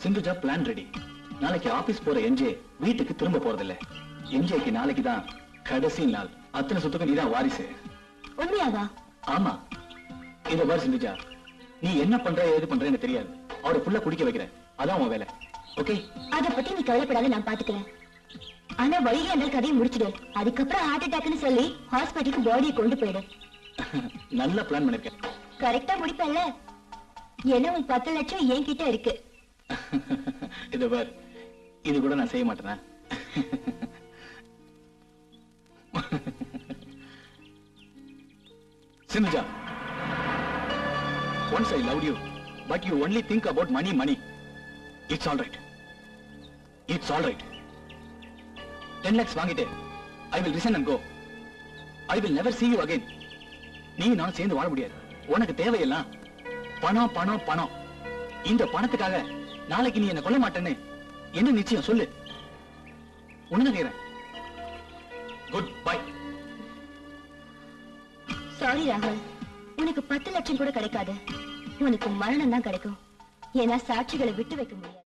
Sindhuja plan ready நாளைக்கு office போற என்ஜே வீட்டுக்கு திரும்ப போறதில்ல என்ஜேக்கு நாளைக்கு தான் கடைசி நாள் அத்தனை சொத்துக்கும் நீதான் வாரிசு உண்மையாவா ஆமா இத பாரு சிந்துஜா நீ என்ன பண்ற ஏது பண்ற எனக்கு தெரியாது அவரை ஃபுல்லா குடிக்க வைக்கிற அதான் உன் வேலை ஓகே அத பத்தி நீ கவலைப்படாத நான் பாத்துக்கிறேன் ஆனா வழியே அந்த கதையை முடிச்சிடு அதுக்கப்புறம் ஹார்ட் அட்டாக்னு சொல்லி ஹாஸ்பிட்டலுக்கு பாடியை கொண்டு போயிடு நல்ல பிளான் பண்ணிருக்கேன் கரெக்டா முடிப்பேன்ல ஏன்னா உன் பத்து லட்சம் என்கிட்ட இருக்கு இத பார் இது கூட நான் செய்ய மாட்டேனா Sindhuja once I love you but you only think about money money it's all right it's all right ten lakhs வாங்கிட்டு I will resign and go I will never see you again நீ நானும் சேர்ந்து வாழ முடியாது உனக்கு தேவையெல்லாம் பணம் பணம் பணம் இந்த பணத்துக்காக நாளைக்கு நீ என்ன கொல்ல மாட்டேன்னு என்ன நிச்சயம் சொல்லு உனக்கு கேக்குறேன் குட் பை சாரி ராகுல் உனக்கு பத்து லட்சம் கூட கிடைக்காது உனக்கு மரணம் தான் கிடைக்கும் ஏன்னா சாட்சிகளை விட்டு வைக்க முடியாது